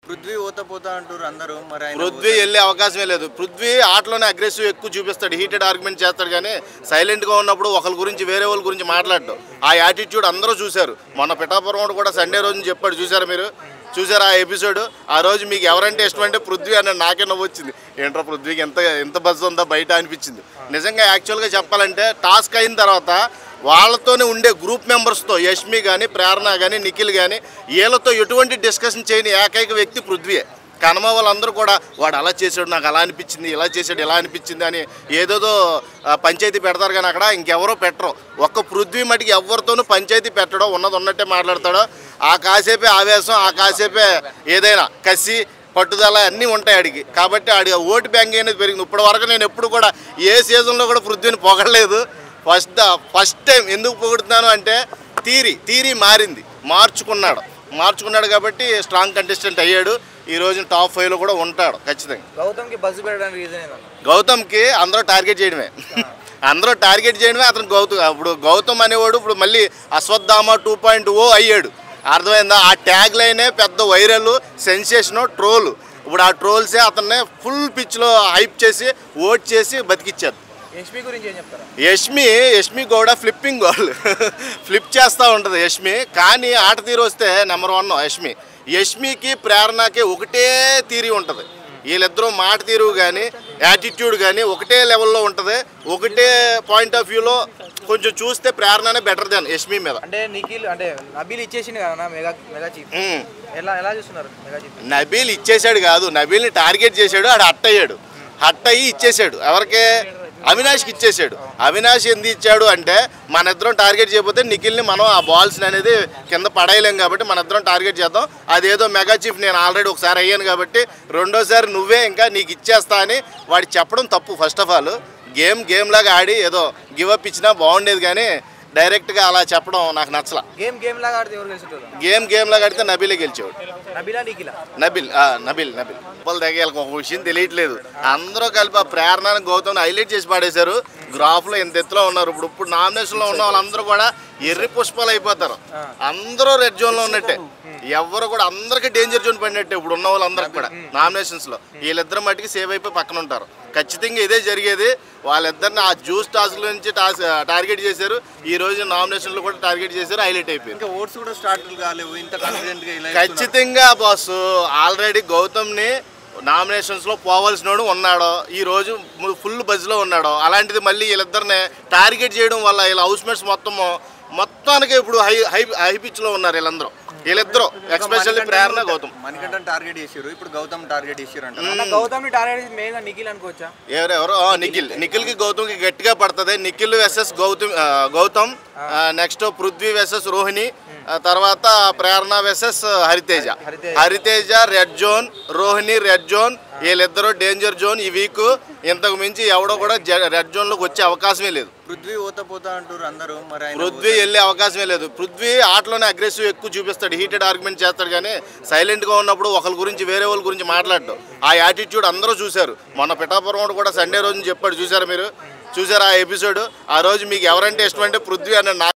పృథ్వీ ఊత పోతా అంటారు అందరూ మరి ఆయన పృథ్వీ వెళ్ళే అవకాశమే లేదు పృథ్వీ ఆటలోనే అగ్రెసివ్ ఎక్కువ చూపిస్తాడు హీటెడ్ ఆర్గ్యుమెంట్ చేస్తాడు కానీ సైలెంట్గా ఉన్నప్పుడు ఒకరి గురించి వేరే వాళ్ళ గురించి మాట్లాడడు ఆ యాటిట్యూడ్ అందరూ చూశారు మొన్న పిఠాపురం వాడు కూడా సండే రోజు చెప్పాడు చూసారా మీరు చూసారా ఆ ఎపిసోడ్ ఆ రోజు మీకు ఎవరంటే ఇష్టం అంటే పృథ్వీ అన్న నాకే నవ్వు వచ్చింది ఏంట్రా పృథ్వీకి ఎంత ఎంత బజ్ ఉందా బయట అనిపించింది నిజంగా యాక్చువల్గా చెప్పాలంటే టాస్క్ అయిన తర్వాత వాళ్ళతోనే ఉండే గ్రూప్ మెంబర్స్తో యష్మి కానీ ప్రేరణ కానీ నిఖిల్ కానీ వీళ్ళతో ఎటువంటి డిస్కషన్ చేయని ఏకైక వ్యక్తి పృథ్వీయే కనమ వాళ్ళందరూ కూడా వాడు అలా చేశాడు నాకు అలా అనిపించింది ఇలా చేశాడు ఇలా అనిపించింది అని ఏదేదో ఆ, పంచాయతీ పెడతారు కానీ అక్కడ ఇంకెవరో పెట్టరు ఒక్క పృథ్వీ మటుకి ఎవరితోనూ పంచాయతీ పెట్టడో ఉన్నది ఉన్నట్టే మాట్లాడతాడో ఆ కాసేపే ఆవేశం ఆ కాసేపే ఏదైనా కసి పట్టుదల అన్నీ ఉంటాయి ఆడికి కాబట్టి ఆడి ఓటు బ్యాంక్ అనేది పెరిగింది ఇప్పటి వరకు నేను ఎప్పుడు కూడా ఏ సీజన్లో కూడా పృథ్వీని పొగడలేదు ఫస్ట్ ఫస్ట్ టైం ఎందుకు పొగుడుతున్నాను అంటే తీరి తీరి మారింది మార్చుకున్నాడు మార్చుకున్నాడు కాబట్టి స్ట్రాంగ్ కంటెస్టెంట్ అయ్యాడు ఈ రోజు టాప్ ఫైవ్లో కూడా ఉంటాడు ఖచ్చితంగా గౌతమ్కి బస్సు పెట్టడానికి రీజన్ ఏందన్న గౌతమ్కి అందరూ టార్గెట్ చేయడమే అందరూ టార్గెట్ చేయడమే అతను గౌతమ్ ఇప్పుడు గౌతమ్ అనేవాడు ఇప్పుడు మళ్ళీ అశ్వత్థామ టూ పాయింట్ ఓ అయ్యాడు అర్థమైందా ఆ ట్యాగ్ లైనే పెద్ద వైరల్ సెన్సేషను ట్రోల్ ఇప్పుడు ఆ ట్రోల్సే అతన్ని ఫుల్ పిచ్లో హైప్ చేసి ఓట్ చేసి బతికిచ్చారు ఎస్పీ గురించి ఏం చెప్తారా Yashmi Yashmi Gowda flipping goal flip చేస్తూ ఉంటుంది యష్మి కానీ ఆట తీరు వస్తే నెంబర్ వన్ యష్మి యష్మికి ప్రేరణకి ఒకటే తీరి ఉంటుంది వీళ్ళిద్దరూ మాట తీరు కానీ యాటిట్యూడ్ కానీ ఒకటే లెవెల్లో ఉంటుంది ఒకటే పాయింట్ ఆఫ్ వ్యూలో కొంచెం చూస్తే ప్రేరణనే బెటర్ దాన్ యష్మి మీద అంటే నిఖిల్ అంటే నబీల్ ఇచ్చేసింది కదా మెగా మెగా చీఫ్ ఉమ్. ఎలా ఎలా చూస్తున్నారు మెగా చీఫ్ నబీల్ ఇచ్చేశాడు కాదు నబీల్ని టార్గెట్ చేశాడు ఆడు హట్ అయ్యాడు హట్ అయ్యి ఇచ్చేశాడు ఎవరికి అవినాష్కి ఇచ్చేశాడు అవినాష్ ఎందుకు ఇచ్చాడు అంటే మన ఇద్దరం టార్గెట్ చేయకపోతే నిఖిల్ని మనం ఆ బాల్స్ అనేది కింద పడేయలేం కాబట్టి మన ఇద్దరం టార్గెట్ చేద్దాం అదేదో మెగా చీఫ్ నేను ఆల్రెడీ ఒకసారి అయ్యాను కాబట్టి రెండోసారి నువ్వే ఇంకా నీకు ఇచ్చేస్తా అని వాడు చెప్పడం తప్పు first of all game game లాగా ఆడి ఏదో గివ్ అప్ ఇచ్చినా బాగుండేది కానీ డైరెక్ట్గా అలా చెప్పడం నాకు నచ్చల గేమ్ గేమ్ లాగా ఆడితే ఎవరు గెలిచేటోళ్ళు గేమ్ గేమ్ లాగా ఆడితే నబీలే గెలిచేవాడు నబీలా నిఖిలా నబిల్ ఆ, నబిల్ నబిల్ గొప్పలు దగ్గర ఒక విషయం తెలియట్లేదు అందరూ కలిపి ఆ ప్రేరణను గౌతమ్ హైలైట్ చేసి పాడేశారు గ్రాఫ్లో ఎంత ఎత్తులో ఉన్నారు ఇప్పుడు ఇప్పుడు నామినేషన్లో ఉన్న వాళ్ళందరూ కూడా ఎర్రి పుష్పాలు అయిపోతారు అందరూ రెడ్ జోన్లో ఉన్నట్టే ఎవరు కూడా అందరికీ డేంజర్ జోన్ పడినట్టే ఇప్పుడు ఉన్న వాళ్ళందరికి కూడా నామినేషన్స్లో వీళ్ళిద్దరు మట్టికి సేవ్ అయిపోయి పక్కన ఉంటారు ఖచ్చితంగా ఇదే జరిగేది వాళ్ళిద్దరిని ఆ జ్యూస్ టాస్క్ నుంచి టాస్ టార్గెట్ చేశారు ఈ రోజు నామినేషన్లో కూడా టార్గెట్ చేశారు హైలైట్ అయిపోయింది ఇంకా ఓట్స్ కూడా స్టార్ట్ కాలేవు ఇంత కాన్ఫిడెంట్ గా ఇలా ఇస్తున్నారు. ఖచ్చితంగా బాస్ ఆల్రెడీ గౌతమ్ని నామినేషన్స్లో పోవాల్సినోడు ఉన్నాడు ఈ రోజు ఫుల్ బజ్లో ఉన్నాడు అలాంటిది మళ్ళీ వీళ్ళిద్దరిని టార్గెట్ చేయడం వల్ల వీళ్ళ హౌస్మేట్స్ మొత్తము మొత్తానికి ఇప్పుడు హై హై హై పిచ్లో ఉన్నారు వీళ్ళందరూ వీళ్ళిద్దరూ ఎక్స్పెషల్లీ మణికంఠన్ ప్రేరణ గౌతమ్ మణికంఠన్ టార్గెట్ చేసారు ఇప్పుడు గౌతమ్ టార్గెట్ చేసారు అంట అన్న గౌతమ్ని టార్గెట్ చేసి మెయిన్గా నిఖిల్ అనుకోవచ్చా ఎవరెవరు ఆ, నిఖిల్ నిఖిల్కి గౌతమ్కి గట్టిగా పడుతుంది నిఖిల్ వెసెస్ గౌతమ్ ఆ, గౌతమ్ నెక్స్ట్ పృథ్వీ వెసెస్ రోహిణి ఆ, తర్వాత Prerana versus Hariteja Hariteja. Hariteja red zone Rohini red zone వీళ్ళిద్దరూ డేంజర్ జోన్ ఈ వీక్ ఇంతకు మించి ఎవడో కూడా జ- రెడ్ జోన్లోకి వచ్చే అవకాశమే లేదు పృథ్వీ ఊత పోతా అంటారు అందరూ మరి ఆయన పృథ్వీ వెళ్ళే అవకాశమే లేదు పృథ్వీ ఆటలోనే అగ్రెసివ్ ఎక్కువ చూపిస్తాడు హీటెడ్ ఆర్గ్యుమెంట్ చేస్తాడు కానీ సైలెంట్గా ఉన్నప్పుడు ఒకరి గురించి వేరే వాళ్ళ గురించి మాట్లాడడు ఆ యాటిట్యూడ్ అందరూ చూశారు మొన్న పిఠాపురం వాడు కూడా సండే రోజు చెప్పాడు చూసారా మీరు చూసారా ఆ ఎపిసోడ్ ఆ రోజు మీకు ఎవరంటే ఇష్టం అంటే పృథ్వీ అన్న నా